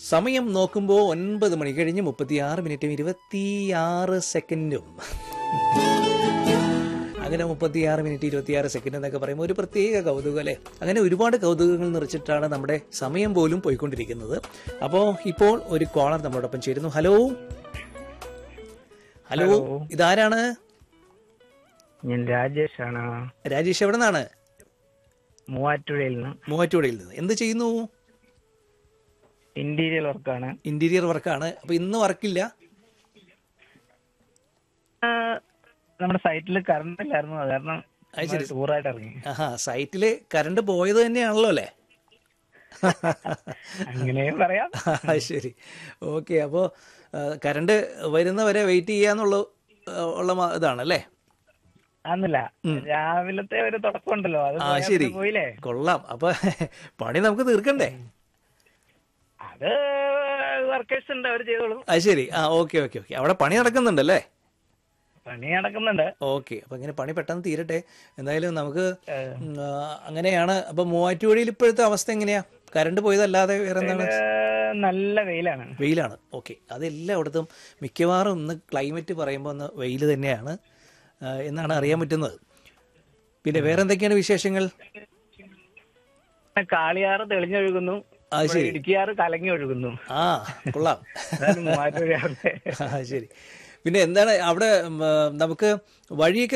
സമയം നോക്കുമ്പോൾ ഒൻപത് മണി കഴിഞ്ഞ് മുപ്പത്തിയാറ് മിനിറ്റും ഇരുപത്തിയാറ് സെക്കൻഡും അങ്ങനെ മുപ്പത്തിയാറ് മിനിറ്റ് ഇരുപത്തിയാറ് സെക്കൻഡ് എന്നൊക്കെ പറയുമ്പോൾ ഒരു പ്രത്യേക കൗതുകം അല്ലേ അങ്ങനെ ഒരുപാട് കൗതുകങ്ങൾ നിറച്ചിട്ടാണ് നമ്മുടെ സമയം പോലും പോയിക്കൊണ്ടിരിക്കുന്നത് അപ്പോൾ ഇപ്പോൾ ഒരു കോളർ നമ്മളോടൊപ്പം ചേരുന്നു ഹലോ ഹലോ ഇതാരാണ് ഞാൻ രാജേഷ് ആണ് രാജേഷ് എവിടെ നിന്നാണ് മൂവാറ്റുപുഴയിൽ നിന്ന് മൂവാറ്റുപുഴയിൽ നിന്ന് എന്ത് ചെയ്യുന്നു ഇന്റീരിയർ വർക്കാണ് ഇന്റീരിയർ വർക്കാണ് അപ്പൊ ഇന്ന് വർക്കില്ല നമ്മുടെ സൈറ്റിൽ കറണ്ട് ഇല്ലായിരുന്നു അത് കാരണം അത് ശരി. ടൂറായിട്ട് ഇറങ്ങി ആഹാ സൈറ്റില് കറണ്ട് പോയത് തന്നെയാണല്ലോ അല്ലേ അങ്ങനെയും പറയാം അത് ശരി ഓക്കെ അപ്പോൾ കറണ്ട് വരുന്നവരെ വെയിറ്റ് ചെയ്യാന്നുള്ള ആ, ഉള്ള മ- ഇതാണല്ലേ അന്നില്ല രാവിലത്തെ ഒരു തുടക്കമുണ്ടല്ലോ അത് ആ പോയാ ശരി പിന്നെ പോയില്ലേ കൊള്ളാം അപ്പൊ പണി നമുക്ക് തീർക്കണ്ടേ അത് വർക്കേഴ്സ് ഉണ്ട് അവർ ചെയ്തോളും അത് ശരി ആ ഓക്കെ ഓക്കെ ഓക്കെ അവിടെ പണി നടക്കുന്നുണ്ടല്ലേ പണി നടക്കുന്നുണ്ട് ഓക്കെ അപ്പൊ ഇങ്ങനെ പണി പെട്ടെന്ന് തീരട്ടെ എന്തായാലും നമുക്ക് ഉം, ആ, അങ്ങനെയാണ് അപ്പൊ മൂവാറ്റുപുഴയിൽ ഇപ്പോഴത്തെ അവസ്ഥ എങ്ങനെയാ കറണ്ട് പോയതല്ലാതെ വേറെ എന്താണ് ഏഹ്, നല്ല വെയിലാണ് വെയിലാണ് ഓക്കെ അതെല്ലായിടത്തും മിക്കവാറും ഇന്ന് ക്ലൈമറ്റ് പറയുമ്പോൾ ഒന്ന് വെയിൽ തന്നെയാണ് ആ, എന്നാണ് അറിയാൻ പറ്റുന്നത് പിന്നെ വേറെ എന്തൊക്കെയാണ് വിശേഷങ്ങൾ കാളിയാറ് തെളിഞ്ഞൊഴുകുന്നു അത് ശരി ഇടുക്കിയാറ് കലങ്ങി ഒഴുകുന്നു ആ കൊള്ളാം അതാണ് മൂവാറ്റുപുഴ ആ, ശരി പിന്നെ എന്താണ് അവിടെ ഉം, ആ, നമുക്ക് വഴിയൊക്കെ